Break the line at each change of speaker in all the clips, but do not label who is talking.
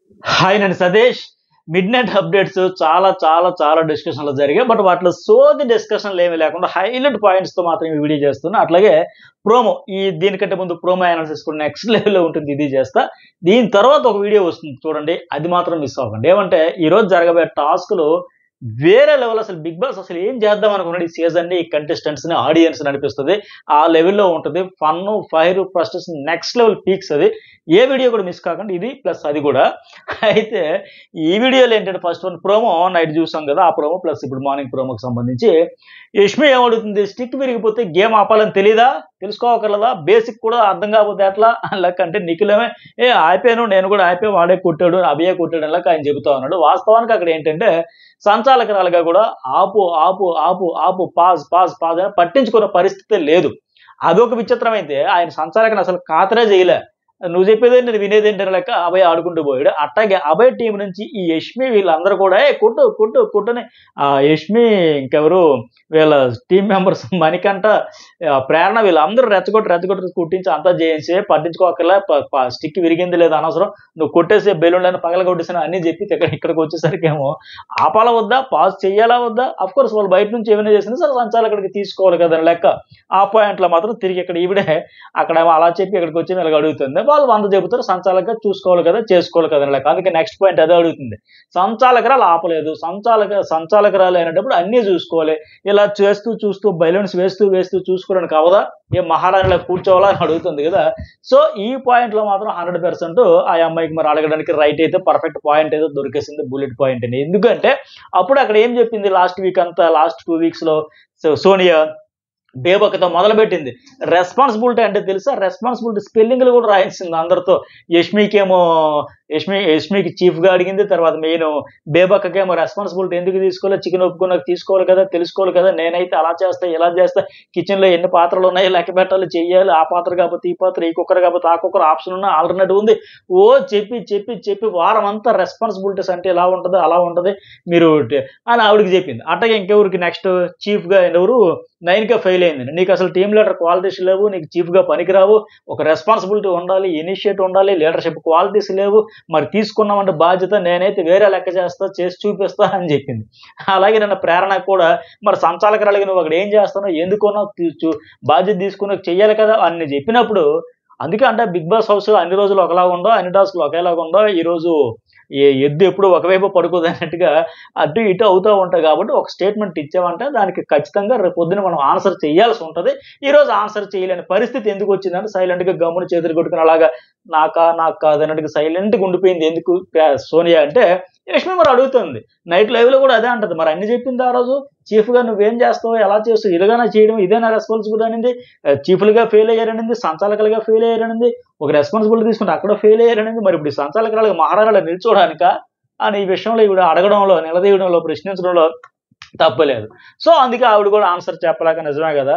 Hi నేను Satish mid night updates చాలా చాలా చాలా డిస్కషన్లు జరిగాయి బట్ వాటిలో సోది డిస్కషన్లు ఏమీ లేకుండా హైలైట్ పాయింట్స్తో మాత్రం ఈ వీడియో చేస్తున్నా అట్లాగే ప్రోమో ఈ దీనికంటే ముందు ప్రోమో అనాలిసిస్ కూడా నెక్స్ట్ లెవెల్లో ఉంటుంది ఇది చేస్తా దీని తర్వాత ఒక వీడియో వస్తుంది చూడండి అది మాత్రం మిస్ అవ్వకండి ఏమంటే ఈ రోజు జరగబోయే టాస్క్లు వేరే లెవెల్ అసలు బిగ్ బాస్ అసలు ఏం చేద్దాం అనుకున్నాడు ఈ సీజన్ ని ఈ కంటెస్టెంట్స్ ని ఆడియన్స్ అనిపిస్తుంది ఆ లెవెల్లో ఉంటుంది fun fire frustration next level peaks అది ఏ వీడియో కూడా మిస్ కాకుండా ఇది ప్లస్ అది కూడా అయితే ఈ వీడియోలో ఏంటంటే ఫస్ట్ వన్ ప్రోమో నైట్ చూసాం కదా ఆ ప్రోమో ప్లస్ ఇప్పుడు మార్నింగ్ ప్రోమోకి సంబంధించి యష్మి ఏమడుగుతుంది స్టిక్ విరిగిపోతే గేమ్ ఆపాలని తెలీదా తెలుసుకోకర్లేదా బేసిక్ కూడా అర్థం కాకపోతే ఎట్లా లెక్క అంటే నిఖిలమే ఏ ఆపాను నేను కూడా ఆపే వాడే కొట్టాడు అభియే కొట్టాడు లెక్క ఆయన చెబుతా ఉన్నాడు వాస్తవానికి అక్కడ ఏంటంటే సంచాలకరాలుగా కూడా ఆపు ఆపు ఆపు ఆపు పాజ్ పాజ్ పాజ్ అని పట్టించుకున్న పరిస్థితి లేదు అదొక విచిత్రం అయితే ఆయన సంచాలకని అసలు ఖాతరే చేయలే నువ్వు చెప్పేది నేను వినేది ఏంటంటే లెక్క అభయ్ ఆడుకుంటూ పోయాడు అట్లాగే అభయ్ టీం నుంచి ఈ యష్మి వీళ్ళందరూ కూడా ఏ కొట్టు కొట్టు కొట్టుని ఆ యష్మి ఇంకెవరు వీళ్ళ టీం మెంబర్స్ మణికంట ఆ, ప్రేరణ వీళ్ళందరూ రెచ్చగొట్టి రెచ్చగొట్టి కుట్టించి అంతా చేసి పట్టించుకోకర్లే స్టిక్ విరిగింది లేదు అనవసరం నువ్వు కొట్టేసే బెలూన్లను పగల కొట్టేసిన అన్ని చెప్పి ఇక్కడ ఇక్కడికి వచ్చేసరికి ఏమో ఆపాలా వద్దా పాస్ చేయాలా వద్దా అఫ్ కోర్స్ వాళ్ళు బయట నుంచి ఏమైనా చేసినా సరే సంచాలకుడికి తీసుకోవాలి కదా లెక్క ఆ పాయింట్లో మాత్రం తిరిగి ఇక్కడ ఈవిడే అక్కడ ఏమో అలా చెప్పి ఇక్కడికి వచ్చి వీళ్ళకి అడుగుతుంది వాళ్ళు వంద చెబుతారు సంచాలక చూసుకోవాలి కదా చేసుకోవాలి కదా లెక్క అందుకే నెక్స్ట్ పాయింట్ అదే అడుగుతుంది సంచాలకరాలు ఆపలేదు సంచాలక సంచాలకరాలు అయినప్పుడు అన్నీ చూసుకోవాలి ఇలా చేస్తూ చూస్తూ బెలూన్స్ వేస్తూ వేస్తూ చూసుకోవడానికి అవదా ఏ మహారాణిలో కూర్చోవాలా అని అడుగుతుంది కదా సో ఈ పాయింట్లో మాత్రం హండ్రెడ్ పర్సెంట్ ఆ అమ్మాయికి మరి అడగడానికి రైట్ అయితే పర్ఫెక్ట్ పాయింట్ అయితే దొరికేసింది బుల్లెట్ పాయింట్ అని ఎందుకంటే అప్పుడు అక్కడ ఏం చెప్పింది లాస్ట్ వీక్ అంతా లాస్ట్ టూ వీక్స్లో సోనియా బేబకతో మొదలుపెట్టింది రెస్పాన్సిబిలిటీ అంటే తెలుసా రెస్పాన్సిబిలిటీ స్పెల్లింగ్లు కూడా రాయించింది అందరితో యష్మికేమో యష్మి యష్మికి చీఫ్గా అడిగింది తర్వాత మెయిన్ బేబక్కకేమో రెస్పాన్సిబిలిటీ ఎందుకు తీసుకోవాలి చికెన్ ఒప్పుకున్నాక తీసుకోవాలి కదా తెలుసుకోవాలి కదా నేనైతే అలా చేస్తా ఇలా చేస్తా కిచెన్లో ఎన్ని పాత్రలు ఉన్నాయి లెక్క పెట్టాలి చెయ్యాలి ఆ పాత్ర కాకపోతే ఈ పాత్ర ఈ కుక్కర్ కాకపోతే ఆ కుక్కర్ ఆప్షన్ ఉన్న ఆల్టర్నేటివ్ ఉంది ఓ చెప్పి చెప్పి చెప్పి వారం అంతా రెస్పాన్సిబిలిటీస్ అంటే ఎలా ఉంటుంది అలా ఉంటుంది మీరు ట- అని ఆవిడకి చెప్పింది అట్టగే ఇంకెవరికి నెక్స్ట్ చీఫ్గా ఎవరు నైన్గా ఫెయిల్ అయింది నీకు అసలు టీమ్ లీడర్ క్వాలిటీస్ లేవు నీకు చీఫ్గా పనికిరావు ఒక రెస్పాన్సిబిలిటీ ఉండాలి ఇనిషియేట్ ఉండాలి లీడర్షిప్ క్వాలిటీస్ లేవు మరి తీసుకున్నామంటే బాధ్యత నేనైతే వేరే లెక్క చేస్తా చేసి చూపిస్తా అని చెప్పింది అలాగే నన్ను ప్రేరణ కూడా మరి సంచాలకరాలకి నువ్వు అక్కడ ఏం చేస్తున్నావు ఎందుకున్నావు తీ- చూ- బాధ్యత తీసుకుని చెయ్యాలి కదా అని చెప్పినప్పుడు అందుకే అంటే బిగ్ బాస్ హౌస్ అన్ని రోజులు ఒకలాగా ఉండో అన్ని టాస్క్లు ఒకేలాగా ఉండో ఈరోజు ఏ ఎద్దు ఎప్పుడు ఒకవైపు పడుకోదు అన్నట్టుగా అటు ఇటు అవుతూ ఉంటాయి కాబట్టి ఒక స్టేట్మెంట్ ఇచ్చామంటే దానికి ఖచ్చితంగా రేపు పొద్దున మనం ఆన్సర్ చేయాల్సి ఉంటుంది ఈ రోజు ఆన్సర్ చేయలేని పరిస్థితి ఎందుకు వచ్చిందంటే సైలెంట్గా గమ్మున చేతులు కొట్టుకుని అలాగా నాకా నాకు కాదు అన్నట్టుగా సైలెంట్గా ఉండిపోయింది ఎందుకు ప్ర- సోనియా అంటే యష్మి మరి అడుగుతుంది నైట్ లైవ్లో కూడా అదే అంటది మరి అన్ని చెప్పింది ఆ రోజు చీఫ్గా నువ్వేం చేస్తావు ఎలా చేస్తావు ఇలాగైనా చేయడం ఇదేనా రెస్పాన్సిబిలిటీ అనింది చీఫ్లుగా ఫెయిల్ అయ్యారనింది సంచాలకులుగా ఫెయిల్ అయ్యారనింది ఒక రెస్పాన్సిబిలిటీ తీసుకుంటే అక్కడ ఫెయిల్ అయ్యారనింది మరి ఇప్పుడు ఈ సంచాలకురాలుగా మహారాణాలు నిల్చోడానిక అని ఈ విషయంలో ఇప్పుడు అడగడంలో నిలదీయడంలో ప్రశ్నించడంలో తప్పలేదు సో అందుకే ఆవిడ కూడా ఆన్సర్ చెప్పలేక నిజమే కదా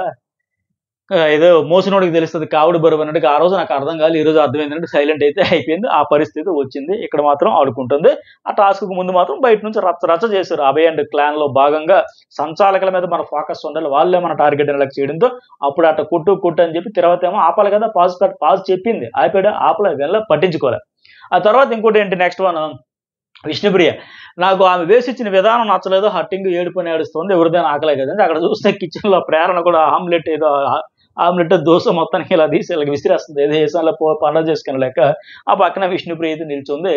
ఆ, ఏదో మోసినోడికి తెలుస్తుంది కావుడు బరువు అన్నట్టుగా ఆ రోజు నాకు అర్థం కాదు ఈ రోజు అర్థమైందంటే సైలెంట్ అయితే అయిపోయింది ఆ పరిస్థితి వచ్చింది ఇక్కడ మాత్రం ఆడుకుంటుంది ఆ టాస్క్ ముందు మాత్రం బయట నుంచి రచ్చ రచ్చ చేశారు అభయ్ అండ్ క్లాన్ లో భాగంగా సంచాలకుల మీద మన ఫోకస్ ఉండాలి వాళ్ళే మన టార్గెట్ అనేలా చేయడంతో అప్పుడు అట్ట కుట్టు కుట్టు అని చెప్పి తర్వాత ఏమో ఆపాలి కదా పాజ్ కట్ పాజ్ చెప్పింది ఆపాడు ఆపలే వెళ్ళ పట్టించుకోలే ఆ తర్వాత ఇంకోటి ఏంటి నెక్స్ట్ వన్ విష్ణుప్రియ నాకు ఆమె వేసిచ్చిన విధానం నచ్చలేదు హట్టింగ్ ఏడుపని ఏడుస్తుంది ఎవరిదైనా ఆకలే కదండి అక్కడ చూస్తే కిచెన్లో ప్రేరణ కూడా ఆమ్లెట్ ఏదో ఆ- ఆమ్లెట్ దోశ మొత్తానికి ఇలా తీసి ఇలా విసిరేస్తుంది ఏదో వేసాలో పో పండుగ చేసుకుని లెక్క ఆ పక్కన విష్ణుప్రియ అయితే నిల్చుంది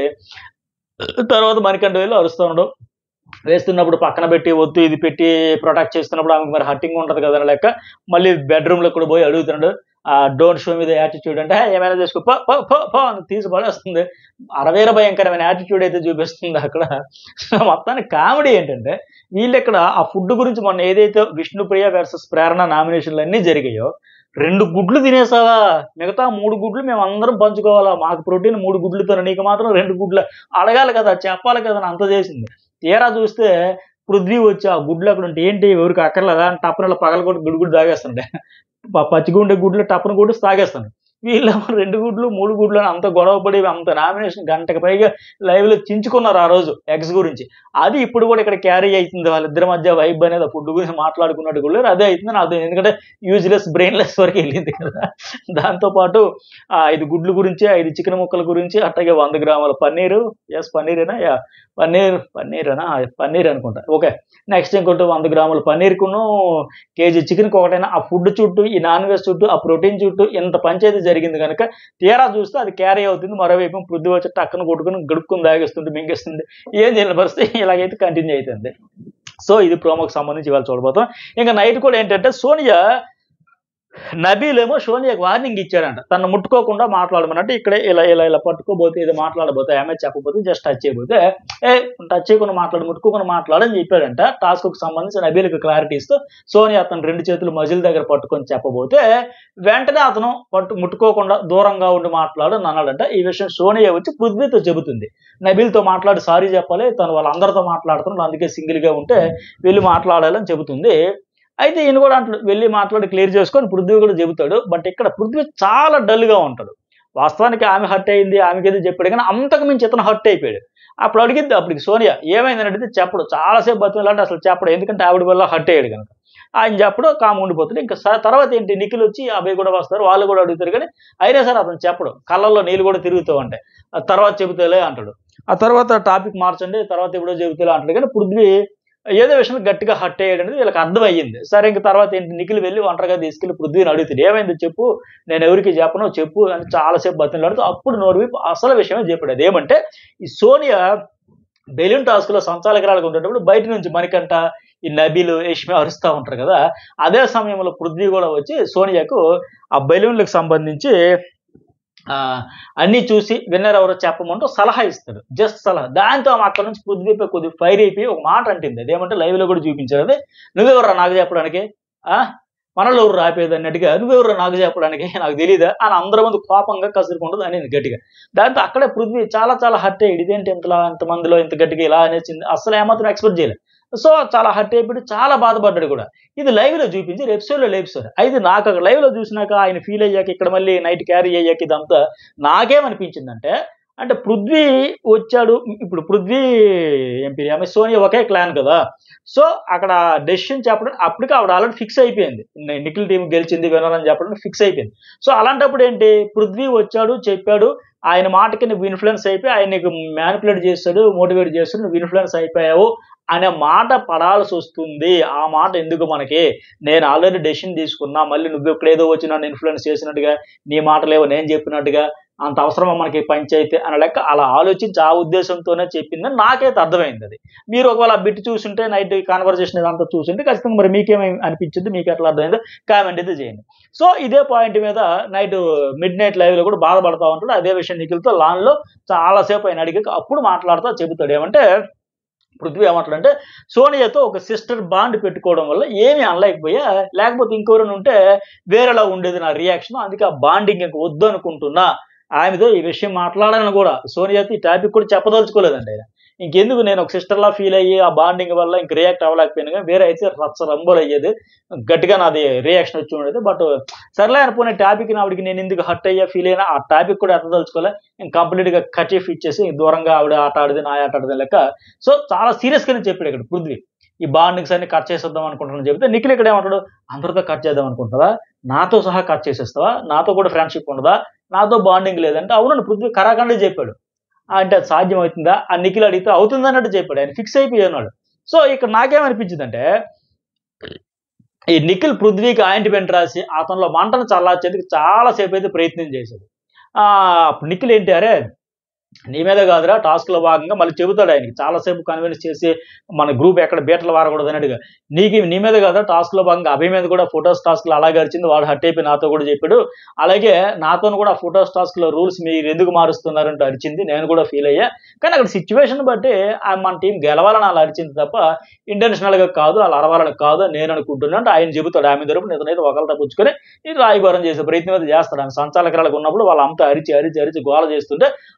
తర్వాత మణికంఠ వెళ్ళి అరుస్తున్నాడు వేస్తున్నప్పుడు పక్కన పెట్టి వద్దు ఇది పెట్టి ప్రొటెక్ట్ చేస్తున్నప్పుడు ఆమెకు మరి హట్టింగ్ ఉంటుంది కదా అని లెక్క మళ్ళీ బెడ్రూమ్లో కూడా పోయి అడుగుతున్నాడు ఆ డోంట్ షో మీద యాటిట్యూడ్ అంటే "హే, ఏమైనా చేసుకో పో పో పో పో అని తీసి పడేస్తుంది అరవేర భయంకరమైన యాటిట్యూడ్ అయితే చూపిస్తుంది అక్కడ మొత్తానికి కామెడీ ఏంటంటే వీళ్ళు ఇక్కడ ఆ ఫుడ్ గురించి మొన్న ఏదైతే విష్ణుప్రియ వర్సెస్ ప్రేరణ నామినేషన్లు అన్నీ జరిగాయో రెండు గుడ్లు తినేసావా మిగతా మూడు గుడ్లు మేము అందరం పంచుకోవాలా మాకు ప్రోటీన్ మూడు గుడ్లతో నీకు మాత్రం రెండు గుడ్లు అడగాలి కదా చెప్పాలి కదా అని అంత చేసింది తీరా చూస్తే పృథ్వీ వచ్చి ఆ గుడ్లు అక్కడ ఉంటే ఏంటి ఎవరికి అక్కర్లేదా అని టప్పన పగల కొట్టి గుడి గుడి తాగేస్తుండే ప- పచ్చిగా ఉండే గుడ్లు టప్పన కొట్టి తాగేస్తాను వీళ్ళేమో రెండు గుడ్లు మూడు గుడ్లు అని అంత గొడవపడి అంత నామినేషన్ గంటకు పైగా లైవ్లో చించుకున్నారు ఆ రోజు ఎగ్స్ గురించి అది ఇప్పుడు కూడా ఇక్కడ క్యారీ అవుతుంది వాళ్ళిద్దరి మధ్య వైబ్ అనేది ఫుడ్ గురించి మాట్లాడుకున్నట్టు కూడా లేదు. అదే అవుతుంది నాకు తెలియదు. ఎందుకంటే యూజ్లెస్ బ్రెయిన్లెస్ వరకు వెళ్ళింది కదా దాంతోపాటు ఆ ఐదు గుడ్లు గురించి ఐదు చికెన్ ముక్కల గురించి అట్లాగే వంద గ్రాముల పన్నీరు ఎస్ పన్నీరేనా యా పన్నీర్ పన్నీరేనా పన్నీర్ అనుకుంటా ఓకే నెక్స్ట్ ఇంకోటి వంద గ్రాముల పన్నీర్కును కేజీ చికెన్కి ఒకటైనా ఆ ఫుడ్ చుట్టూ ఈ నాన్ వెజ్ చుట్టూ ఆ ప్రోటీన్ చుట్టూ ఇంత పంచాయతీ జరిగింది కనుక తీరా చూస్తే అది క్యారీ అవుతుంది మరోవైపు పృథ్వీ వచ్చి టక్కన కొట్టుకుని గడుపుకుని దాగేస్తుంది మింగేస్తుంది ఏం చేయని పరిస్థితి ఇలాగైతే కంటిన్యూ అవుతుంది సో ఇది ప్రోమోకి సంబంధించి ఇవాళ చూడబోతాం ఇంకా నైట్ కూడా ఏంటంటే సోనియా నబీల్ ఏమో సోనియాకి వార్నింగ్ ఇచ్చాడంట తను ముట్టుకోకుండా మాట్లాడమన్నట్టు ఇక్కడే ఇలా ఇలా ఇలా పట్టుకోబోతే ఇది మాట్లాడబోతే ఆమె చెప్పబోతే జస్ట్ టచ్ చేయబోతే ఏ టచ్ చేయకుండా మాట్లాడు ముట్టుకోకుండా మాట్లాడని చెప్పాడంట టాస్క్కి సంబంధించి నబీల్కి క్లారిటీ ఇస్తూ సోనియా అతను రెండు చేతులు మజిల్ దగ్గర పట్టుకొని చెప్పబోతే వెంటనే అతను పట్టు ముట్టుకోకుండా దూరంగా ఉండి మాట్లాడు అని అన్నాడంట ఈ విషయం సోనియా వచ్చి పృథ్వీతో చెబుతుంది నబీల్తో మాట్లాడి సారీ చెప్పాలి తను వాళ్ళందరితో మాట్లాడుతున్నాడు అందుకే సింగిల్గా ఉంటే వెళ్ళి మాట్లాడాలని చెబుతుంది అయితే ఈయన కూడా అంటాడు వెళ్ళి మాట్లాడి క్లియర్ చేసుకొని పృథ్వీ కూడా చెబుతాడు బట్ ఇక్కడ పృథ్వీ చాలా డల్గా ఉంటాడు వాస్తవానికి ఆమె హర్ట్ అయింది ఆమెకి ఏదో చెప్పాడు కానీ అంతకు మించి ఇతను హర్ట్ అయిపోయాడు అప్పుడు అడిగిద్ది అప్పటికి సోనియా ఏమైందని అడిగితే చెప్పడు చాలాసేపు బతిలాంటి అసలు చెప్పడు ఎందుకంటే ఆవిడ వల్ల హర్ట్ అయ్యాడు కనుక ఆయన చెప్పడు కాము ఉండిపోతాడు ఇంకా స- తర్వాత ఏంటి నిఖిల్ వచ్చి అబ్బాయి కూడా వస్తారు వాళ్ళు కూడా అడుగుతారు కానీ అయినా సరే అతను చెప్పడు కళ్ళల్లో నీళ్ళు కూడా తిరుగుతూ ఉంటాయి ఆ తర్వాత చెబుతేలే అంటాడు ఆ తర్వాత టాపిక్ మార్చండి తర్వాత ఎప్పుడో చెబుతేలే అంటాడు కానీ పృథ్వీ ఏదో విషయం గట్టిగా హట్ అయ్యాడు అనేది వీళ్ళకి అర్థమయ్యింది సరే ఇంక తర్వాత ఏంటి నిఖిల్ వెళ్ళి ఒంటరిగా తీసుకెళ్లి పృథ్వీని అడుగుతాడు ఏమైంది చెప్పు నేను ఎవరికి చెప్పను చెప్పు అని చాలాసేపు బతిలాడుతూ అప్పుడు నోరు విప్పి అసలు విషయమే చెప్పాడు అదేమంటే ఈ సోనియా బెలూన్ టాస్క్లో సంచాలకురాలుగా ఉండేటప్పుడు బయట నుంచి మనకంట ఈ నబీలు యష్మి అరుస్తూ ఉంటారు కదా అదే సమయంలో పృథ్వీ కూడా వచ్చి సోనియాకు ఆ బెలూన్లకు సంబంధించి ఆ, అన్నీ చూసి విన్నర్ ఎవరో చెప్పమంటూ సలహా ఇస్తాడు జస్ట్ సలహా దాంతో ఆమె అక్కడ నుంచి పృథ్వీపై కొద్దిగా ఫైర్ అయిపోయి ఒక మాట అంటుంది అదేమంటే live లో కూడా చూపించారు అది నువ్వెవరా నాకు చెప్పడానికి ఆ మనలో ఎవరు రాపేది అన్నట్టుగా నువ్వెవరు నాకు చెప్పడానికి నాకు తెలియదా అని అందరి ముందు కోపంగా కసురుకుంటుంది అనేది గట్టిగా దాంతో అక్కడే పృథ్వీ చాలా చాలా హర్ట్ అయ్యాడు ఇదేంటి ఇంతలా ఇంతమందిలో ఇంత గట్టిగా ఇలా అనేసింది అసలు ఏమాత్రం ఎక్స్పెక్ట్ చేయలేదు సో చాలా హర్ట్ అయిపోయి చాలా బాధపడ్డాడు కూడా ఇది live లో చూపించి ఎపిసోడ్లో లేపిస్తారు అయితే నాకు అక్కడ live లో చూసినాక ఆయన ఫీల్ అయ్యాక ఇక్కడ మళ్ళీ నైట్ క్యారీ అయ్యాక ఇదంతా నాకేమనిపించిందంటే అంటే పృథ్వీ వచ్చాడు ఇప్పుడు పృథ్వీ ఎంపీ ఆమె సోనియా ఒకే క్లాన్ కదా సో అక్కడ డెసిషన్ చెప్పడం అప్పటికి ఆవిడ ఆల్రెడీ ఫిక్స్ అయిపోయింది ని- నిఖిల్ టీం గెలిచింది వినాలని చెప్పడం ఫిక్స్ అయిపోయింది సో అలాంటప్పుడు ఏంటి పృథ్వీ వచ్చాడు చెప్పాడు ఆయన మాటకి నువ్వు ఇన్ఫ్లుయెన్స్ అయిపోయి ఆయన నీకు మ్యానిపులేట్ చేస్తాడు మోటివేట్ చేస్తాడు నువ్వు ఇన్ఫ్లుయెన్స్ అయిపోయావు అనే మాట పడాల్సి వస్తుంది ఆ మాట ఎందుకు మనకి నేను ఆల్రెడీ డెసిషన్ తీసుకున్నా మళ్ళీ నువ్వు ఇక్కడేదో వచ్చి నన్ను ఇన్ఫ్లుయెన్స్ చేసినట్టుగా నీ మాటలేవో నేను చెప్పినట్టుగా అంత అవసరమా మనకి పంచాయతీ అనే లెక్క అలా ఆలోచించి ఆ ఉద్దేశంతోనే చెప్పిందని నాకైతే అర్థమైంది అది మీరు ఒకవేళ ఆ బిట్ చూసుంటే నైట్ కాన్వర్జేషన్ ఇదంతా చూసుంటే ఖచ్చితంగా మరి మీకేమై అనిపించింది మీకు ఎట్లా అర్థమైందో కామెంట్ అయితే చేయండి సో ఇదే పాయింట్ మీద నైట్ మిడ్ నైట్ లైవ్లో కూడా బాధపడతా ఉంటాడు అదే విషయం నిఖిల్తో లాన్లో చాలాసేపు ఆయన అడిగి అప్పుడు మాట్లాడుతూ చెబుతాడు ఏమంటే పృథ్వీ ఏమంటాడంటే సోనియాతో ఒక సిస్టర్ బాండ్ పెట్టుకోవడం వల్ల ఏమీ అనలేకపోయా లేకపోతే ఇంకెవరైనా ఉంటే వేరేలా ఉండేది నా రియాక్షన్ అందుకే ఆ బాండింగ్ ఇంక వద్దు అనుకుంటున్నా ఆమెతో ఈ విషయం మాట్లాడాలని కూడా సోనియాతో ఈ టాపిక్ కూడా చెప్పదలుచుకోలేదండి ఆయన ఇంకెందుకు నేను ఒక సిస్టర్లా ఫీల్ అయ్యి ఆ బాండింగ్ వల్ల ఇంక రియాక్ట్ అవ్వలేకపోయాను కానీ వేరే అయితే రచ్చ రంబోలు అయ్యేది గట్టిగా నాది రియాక్షన్ వచ్చి ఉండేది బట్ సర్లే అనుకునే టాపిక్ ఆవిడకి నేను ఎందుకు హర్ట్ అయ్యా ఫీల్ అయినా ఆ టాపిక్ కూడా ఎత్తదలుచుకోలే నేను కంప్లీట్గా కచీఫ్ ఇచ్చేసి దూరంగా ఆవిడ ఆట ఆడేది నా ఆట ఆడేది లెక్క సో చాలా సీరియస్గానే చెప్పాడు ఇక్కడ పృథ్వీ ఈ బాండింగ్స్ అన్ని కట్ చేసేద్దాం అనుకుంటున్నాను చెప్తే నిఖిల్ ఇక్కడ ఏమంటాడు అందరితో కట్ చేద్దాం అనుకుంటావా నాతో సహా కట్ చేసేస్తావా నాతో కూడా ఫ్రెండ్షిప్ ఉండదా నాతో బాండింగ్ లేదంటే అవునండి పృథ్వీ కరాఖండే చెప్పాడు ఆ, అంటే అది సాధ్యం అవుతుందా ఆ నిఖిల్ అడిగితే అవుతుంది అన్నట్టు చెప్పాడు ఆయన ఫిక్స్ అయిపోయి ఉన్నాడు సో ఇక్కడ నాకేమనిపించిందంటే ఈ నిఖిల్ పృథ్వీకి ఆయింట్మెంట్ రాసి అతనిలో మంటను చల్లార్చేందుకు చాలాసేపు అయితే ప్రయత్నం చేశాడు ఆ, అప్పుడు నిఖిల్ ఏంటి అరే నీ మీద కాదురా టాస్క్లో భాగంగా మళ్ళీ చెబుతాడు ఆయనకి చాలాసేపు కన్విన్స్ చేసి మన గ్రూప్ ఎక్కడ బీటలు వారకూడదు అన్నట్టుగా నీకు నీ మీద కాదా టాస్క్లో భాగంగా అభి మీద కూడా ఫొటోస్ టాస్క్లో అలాగే అరిచింది వాడు హట్ అయిపోయి నాతో కూడా చెప్పాడు అలాగే నాతో కూడా ఫొటోస్ టాస్క్లో రూల్స్ మీరు ఎందుకు మారుస్తున్నారంటూ అరిచింది నేను కూడా ఫీల్ అయ్యా కానీ అక్కడ సిచ్యువేషన్ బట్టి ఆ మన టీం గెలవాలని అలా అరిచింది తప్ప ఇంటర్నేషనల్గా కాదు అలా అరవాలని కాదు అని నేను అనుకుంటున్నాను అంటే ఆయన చెబుతాడు ఆమె తరపున ఇతనైతే ఒకళ్ళతో పుచ్చుకొని ఇది రాయబారం చేసే ప్రయత్నం అయితే చేస్తాడు ఆమె సంచాలకురాలకు ఉన్నప్పుడు వాళ్ళంతా అరిచి అరిచి అరిచి గోల చేస్తుంటే అక్కడ నీకు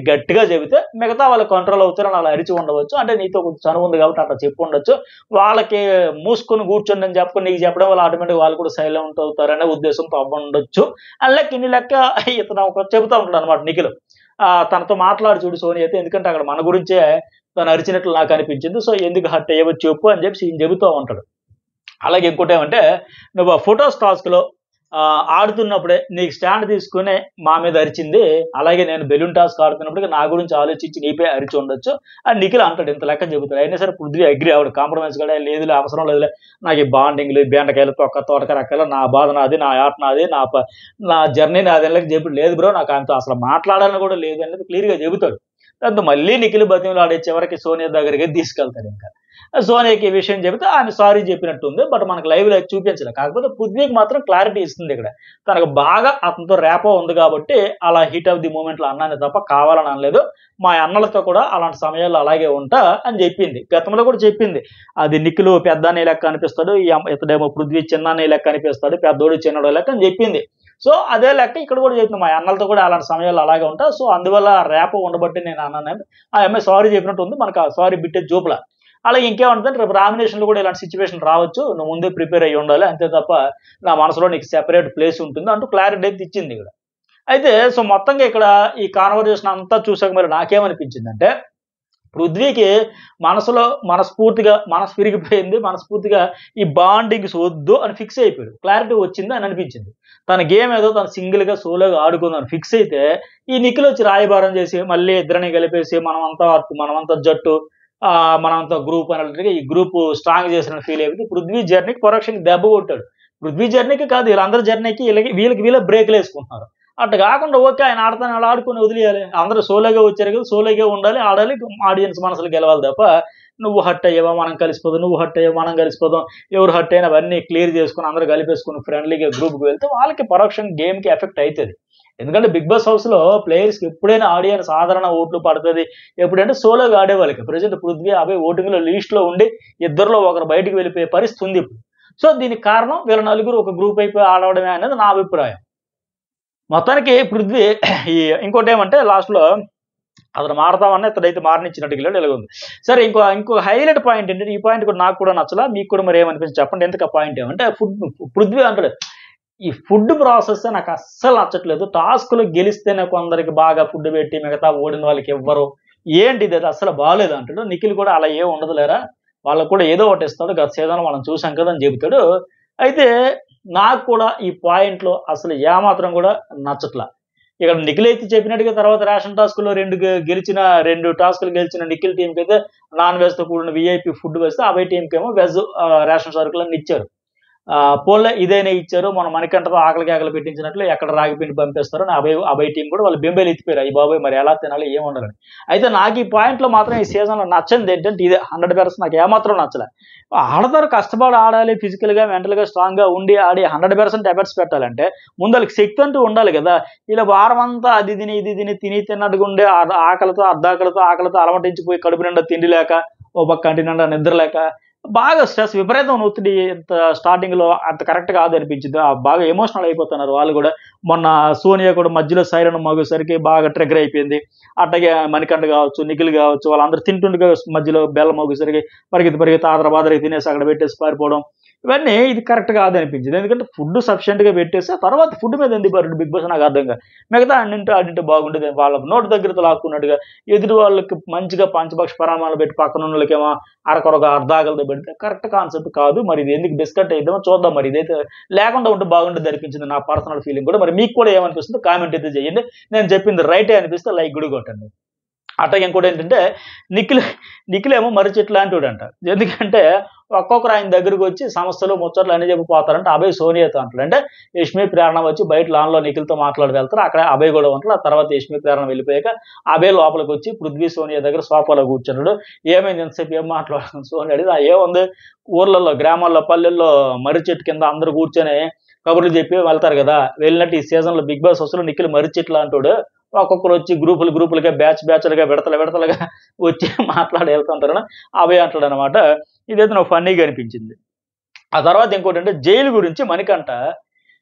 గట్టిగా చెబితే మిగతా వాళ్ళు కంట్రోల్ అవుతారని అలా అరిచి ఉండవచ్చు అంటే నీతో కొంచెం చనువు ఉంది కాబట్టి అట్లా చెప్పి ఉండొచ్చు వాళ్ళకి మూసుకొని కూర్చొని అని చెప్పుకొని నీకు చెప్పడం వల్ల ఆటోమేటిక్ వాళ్ళు కూడా సైలెంట్ అవుతారనే ఉద్దేశంతో అవ్వండొచ్చు అల్లకి ఇన్ని లెక్క ఇతను ఒక చెబుతా ఉంటాడు అనమాట నిఖిల్ ఆ, తనతో మాట్లాడి చూడు సోని అయితే ఎందుకంటే అక్కడ మన గురించే తను అరిచినట్లు నాకు అనిపించింది సో ఎందుకు హట్ అయ్యవో చెప్పు అని చెప్పి ఈయన చెబుతూ ఉంటాడు అలాగే ఇంకోటి ఏమంటే నువ్వు ఆ ఫొటోస్ టాస్క్లో ఆ, ఆడుతున్నప్పుడే నీకు స్టాండ్ తీసుకుని మా మీద అరిచింది అలాగే నేను బెలూన్ టాస్క్ ఆడుతున్నప్పుడు నా గురించి ఆలోచించి నీపై అరిచి ఉండొచ్చు అని నిఖిల్ అంటాడు ఇంత లెక్క చెబుతాడు అయినా సరే పృథ్వీ అగ్రి ఆవిడ కాంప్రమైజ్ కూడా లేదులే అవసరం లేదులే నాకు ఈ బాండింగ్లు ఈ బెండకాయలు తొక్క తోటకరక్కలు నా బాధ నాది నా ఆట నాది నా ప- నా జర్నీ నాది అని చెప్పి లేదు బ్రో నాకు ఆయనతో అసలు మాట్లాడాలని కూడా లేదు అనేది క్లియర్గా చెబుతాడు దాంతో మళ్ళీ నిఖిల్ బతిమలు ఆడే చివరికి సోనియా దగ్గరికి తీసుకెళ్తాడు ఇంకా సోనియాకి ఈ విషయం చెబితే ఆమె సారీ చెప్పినట్టు ఉంది బట్ మనకు లైవ్ లో చూపించలేదు కాకపోతే పృథ్వీకి మాత్రం క్లారిటీ ఇస్తుంది ఇక్కడ తనకు బాగా అతనితో రేపో ఉంది కాబట్టి అలా హీట్ ఆఫ్ ది మూమెంట్ లో అన్నాను తప్ప కావాలని అనలేదు మా అన్నలతో కూడా అలాంటి సమయాల్లో అలాగే ఉంటా అని చెప్పింది గతంలో కూడా చెప్పింది అది నిఖిలు పెద్దాన్ని లెక్క అనిపిస్తాడు ఈ అమ్మ- ఇతడేమో పృథ్వీ చిన్నాన్ని లెక్క అనిపిస్తాడు పెద్దోడు చిన్నోడు లెక్క అని చెప్పింది సో అదే లెక్క ఇక్కడ కూడా చెప్తుంది మా అన్నలతో కూడా అలాంటి సమయాల్లో అలాగే ఉంటా సో అందువల్ల రేప ఉండబట్టి నేను అన్నాను ఆ అమ్మాయి సారీ చెప్పినట్టు ఉంది మనకు ఆ సారీ బిట్టే చూపుల అలాగే ఇంకేమంటుంది రేపు నామినేషన్లో కూడా ఇలాంటి సిచ్యువేషన్ రావచ్చు నువ్వు ముందే ప్రిపేర్ అయ్యి ఉండాలి అంతే తప్ప నా మనసులో నీకు సెపరేట్ ప్లేస్ ఉంటుంది అంటూ క్లారిటీ అయితే ఇచ్చింది ఇక్కడ అయితే సో మొత్తంగా ఇక్కడ ఈ కాన్వర్జేషన్ అంతా చూసాక మరి నాకేమనిపించిందంటే పృథ్వీకి మనసులో మనస్ఫూర్తిగా మనసు విరిగిపోయింది మనస్ఫూర్తిగా ఈ బాండింగ్స్ వద్దు అని ఫిక్స్ అయిపోయాడు క్లారిటీ వచ్చింది అని అనిపించింది తన గేమ్ ఏదో తను సింగిల్గా సోలోగా ఆడుకుందని ఫిక్స్ అయితే ఈ నిఖిల్ వచ్చి రాయబారం చేసి మళ్ళీ ఇద్దరిని కలిపేసి మనమంతా మనమంతా జట్టు ఆ, మనంతా గ్రూప్ అన్నట్టుగా ఈ గ్రూప్ స్ట్రాంగ్ చేసిన ఫీల్ అయిపోతే పృథ్వీ జర్నీకి పరోక్షంగా దెబ్బ కొట్టాడు పృథ్వీ జర్నీకి కాదు వీళ్ళందరి జర్నీకి వీళ్ళకి వీళ్ళకి వీళ్ళ బ్రేక్లు వేసుకుంటున్నారు అట్లా కాకుండా ఓకే ఆయన ఆడతాను అలా ఆడుకొని వదిలేయాలి అందరూ సోలోగా వచ్చారు కదా సోలోగా ఉండాలి ఆడాలి ఆడియన్స్ మనసులు గెలవాలి తప్ప నువ్వు హట్ అయ్యావా మనం కలిసిపోదాం నువ్వు హట్ అయ్యావా మనం కలిసిపోదాం ఎవరు హట్ అయినా అవన్నీ క్లియర్ చేసుకుని అందరూ కలిపేసుకుని ఫ్రెండ్లీగా గ్రూప్కి వెళ్తే వాళ్ళకి పరోక్షంగా గేమ్కి ఎఫెక్ట్ అవుతుంది ఎందుకంటే బిగ్ బాస్ హౌస్ లో ప్లేయర్స్కి ఎప్పుడైనా ఆడియన్స్ సాధారణ ఓట్లు పడుతుంది ఎప్పుడంటే సోలోగా ఆడే వాళ్ళకి ప్రజెంట్ పృథ్వీ అభయ్ ఓటింగ్ లో లిస్ట్ లో ఉండి ఇద్దరిలో ఒకరు బయటికి వెళ్ళిపోయే పరిస్థితి ఉంది ఇప్పుడు సో దీనికి కారణం వీళ్ళ నలుగురు ఒక గ్రూప్ అయిపోయి ఆడవడమే అనేది నా అభిప్రాయం మొత్తానికి పృథ్వీ ఈ ఇంకోటి ఏమంటే లాస్ట్ లో అతను మారతామని ఇతడైతే మారనిచ్చినట్టు వెళ్ళాడు ఇలా ఉంది సరే ఇంకో ఇంకో హైలైట్ పాయింట్ ఏంటంటే ఈ పాయింట్ కూడా నాకు కూడా నచ్చలా మీకు కూడా మరి ఏమనిపించి చెప్పండి ఎందుకు ఆ పాయింట్ ఏమంటే ఫుడ్ పృథ్వీ అంటాడు ఈ ఫుడ్ ప్రాసెస్ నాకు అస్సలు నచ్చట్లేదు టాస్క్లు గెలిస్తేనే కొందరికి బాగా ఫుడ్ పెట్టి మిగతా ఓడిన వాళ్ళకి ఇవ్వరు ఏంటి ఇది అది అస్సలు బాగాలేదు అంటాడు నిఖిల్ కూడా అలా ఏం ఉండదు లేరా వాళ్ళకు కూడా ఏదో ఒకటి ఇస్తాడు గత సీజన్ మనం చూసాం కదా అని చెబుతాడు అయితే నాకు కూడా ఈ పాయింట్లో అసలు ఏమాత్రం కూడా నచ్చట్లా ఇక్కడ నిఖిల్ అయితే చెప్పినట్టుగా తర్వాత రేషన్ టాస్కుల్లో రెండు గె- గెలిచిన రెండు టాస్కులు గెలిచిన నిఖిల్ టీంకి అయితే నాన్ వెజ్తో కూడిన విఐపి ఫుడ్ వేస్తే అభయ్ టీంకి ఏమో వెజ్ రేషన్ సరుకులన్నీ ఇచ్చారు ఆ, పోన్లే ఇదేనే ఇచ్చారు మన మణికంఠతో ఆకలి కేకలు పెట్టించినట్లు ఎక్కడ రాగిపిండి పంపిస్తారు అని అభయ్ అభయ్ టీం కూడా వాళ్ళు బెంబేలు ఎత్తిపోయారు ఈ బాబాయ్ మరి ఎలా తినాలి ఏం ఉండాలని అయితే నాకు ఈ పాయింట్లో మాత్రం ఈ సీజన్లో నచ్చంది ఏంటంటే ఇదే హండ్రెడ్ పర్సెంట్ నాకు ఏమాత్రం నచ్చలే ఆడతారు కష్టపడి ఆడాలి ఫిజికల్గా మెంటల్గా స్ట్రాంగ్గా ఉండి ఆడి హండ్రెడ్ పర్సెంట్ ఎఫర్ట్స్ పెట్టాలంటే ముందు వాళ్ళకి శక్తి అంటూ ఉండాలి కదా ఇలా వారం అంతా అది తిని ఇది తిని తిని తిన్నట్టుగా ఉండే ఆ- ఆకలితో అర్ధాకలితో ఆకలితో అలమటించిపోయి కడుపు నిండా తిండి లేక ఓ పక్క కంటి నిండా నిద్ర లేక బాగా స్ట్రెస్ విపరీతం ఒత్తిడి ఇంత స్టార్టింగ్ లో అంత కరెక్ట్ కాదు అనిపించింది ఆ బాగా ఎమోషనల్ అయిపోతున్నారు వాళ్ళు కూడా మొన్న సోనియా కూడా మధ్యలో సైరన్ మగేసరికి బాగా ట్రిగర్ అయిపోయింది అట్లాగే మణికంఠ కావచ్చు నిఖిల్ కావచ్చు వాళ్ళందరూ తింటుండగా మధ్యలో బెల్లం మోగేసరికి పరిగెత్తి పరిగెత్తి ఆదర బాదరికి తినేసి అక్కడ పెట్టేసి పారిపోవడం ఇవన్నీ ఇది కరెక్ట్ కాదు అనిపించింది ఎందుకంటే ఫుడ్ సఫిషియెంట్ గా పెట్టేసి ఆ తర్వాత ఫుడ్ మీద ఎందుకు పరుడు బిగ్ బాస్ నాకు అర్థం కాదు మిగతా అన్నింటి అన్నింటి బాగుండేది వాళ్ళ నోటి దగ్గరతో లాక్కున్నట్టుగా ఎదుటి వాళ్ళకి మంచిగా పంచపక్ష పరామాలు పెట్టి పక్కన ఉన్న వాళ్ళకేమో అరకొరక అర్ధాకలతో పెడితే కరెక్ట్ కాన్సెప్ట్ కాదు మరి ఇది ఎందుకు డిస్కట్ అయిద్దామో చూద్దాం మరి ఇదైతే లేకుండా ఉంటే బాగుండేది అనిపించింది నా పర్సనల్ ఫీలింగ్ కూడా మరి మీకు కూడా ఏమనిపిస్తుందో కామెంట్ అయితే చేయండి నేను చెప్పింది రైటే అనిపిస్తే లైక్ గుడి కొట్టండి అట్లాగే ఇంకోటి ఏంటంటే నిఖిల్ నిఖిల్ ఏమో మర్రి చెట్టు లాంటివాడు అంట ఎందుకంటే ఒక్కొక్కరు ఆయన దగ్గరకు వచ్చి సమస్యలు ముచ్చట్లు అన్ని చెప్పిపోతారంటే అభయ్ సోనియాతో అంటాడు అంటే యష్మి ప్రేరణ వచ్చి బయట లాన్లో నిఖిల్తో మాట్లాడి వెళ్తారు అక్కడ అభయ్ కూడా ఉంటాడు ఆ తర్వాత యష్మి ప్రేరణ వెళ్ళిపోయాక అభయ్ లోపలికి వచ్చి పృథ్వీ సోనియా దగ్గర సోఫాలో కూర్చున్నాడు ఏమైంది ఎంతసేపు ఏం మాట్లాడుతుంది సోనియా అడిగి "ఆ, ఏముంది ఊర్లలో గ్రామాల్లో పల్లెల్లో మర్రి చెట్టు కింద అందరూ కూర్చొని కబుర్లు చెప్పి వెళ్తారు కదా వెళ్ళినట్టు ఈ సీజన్లో బిగ్ బాస్ అసలు నిఖిల్ మర్రి చెట్లు అంటాడు ఒక్కొక్కరు వచ్చి గ్రూపులు గ్రూపులుగా బ్యాచ్ బ్యాచ్లుగా విడతలు విడతలుగా వచ్చి మాట్లాడి వెళ్తుంటారు అభయ్ అంటాడు అనమాట ఇదైతే నాకు ఫన్నీగా అనిపించింది ఆ తర్వాత ఇంకోటి అంటే జైలు గురించి మణికంట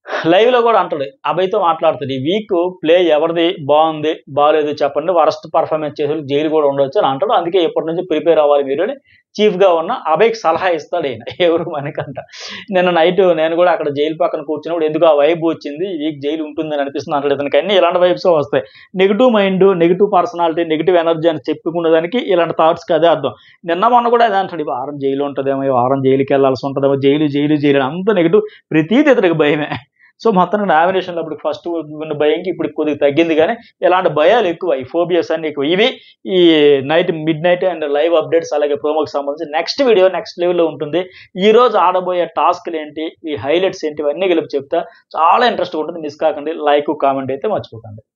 లైవ్ లో కూడా అంటాడు అభయ్తో మాట్లాడుతాడు ఈ వీక్ ప్లే ఎవరిది బాగుంది బాగాలేదు చెప్పండి వరస్ట్ పర్ఫార్మెన్స్ చేసే వాళ్ళు జైలు కూడా ఉండొచ్చు అని అంటాడు అందుకే ఎప్పటి నుంచి ప్రిపేర్ అవ్వాలి మీరు అని చీఫ్ గా ఉన్న అభయ్కి సలహా ఇస్తాడు ఈయన ఎవరు మనకంట నిన్న నైట్ నేను కూడా అక్కడ జైలు పక్కన కూర్చున్నప్పుడు ఎందుకు ఆ వైబ్ వచ్చింది ఈ వీక్ జైలు ఉంటుందని అనిపిస్తుంది అంటాడు ఇతనికి అన్ని ఇలాంటి వైబ్స్ వస్తాయి negative mind negative personality negative energy అని చెప్పుకునేదానికి ఇలాంటి థాట్స్కి అదే అర్థం నిన్న మొన్న కూడా అదే అంటాడు ఈ వారం జైలు ఉంటుందేమో ఈ వారం జైలుకి వెళ్ళాల్సి ఉంటుందేమో జైలు జైలు జైలు అని అంత నెగిటివ్ ప్రతిదీ ఇతనికి భయమే సో మొత్తానికి నామినేషన్లో అప్పుడు ఫస్ట్ ఉన్న భయంకి ఇప్పుడు కొద్దిగా తగ్గింది కానీ ఇలాంటి భయాలు ఎక్కువ ఈ ఫోబియస్ అన్ని ఎక్కువ ఇవి ఈ night midnight and live updates అలాగే ప్రోమోకి సంబంధించి నెక్స్ట్ వీడియో నెక్స్ట్ లెవెల్లో ఉంటుంది ఈ రోజు ఆడబోయే టాస్క్లు ఏంటి ఈ హైలైట్స్ ఏంటి ఇవన్నీ కలిపి చెప్తా చాలా ఇంట్రెస్ట్ ఉంటుంది మిస్ కాకండి లైక్ కామెంట్ అయితే మర్చిపోకండి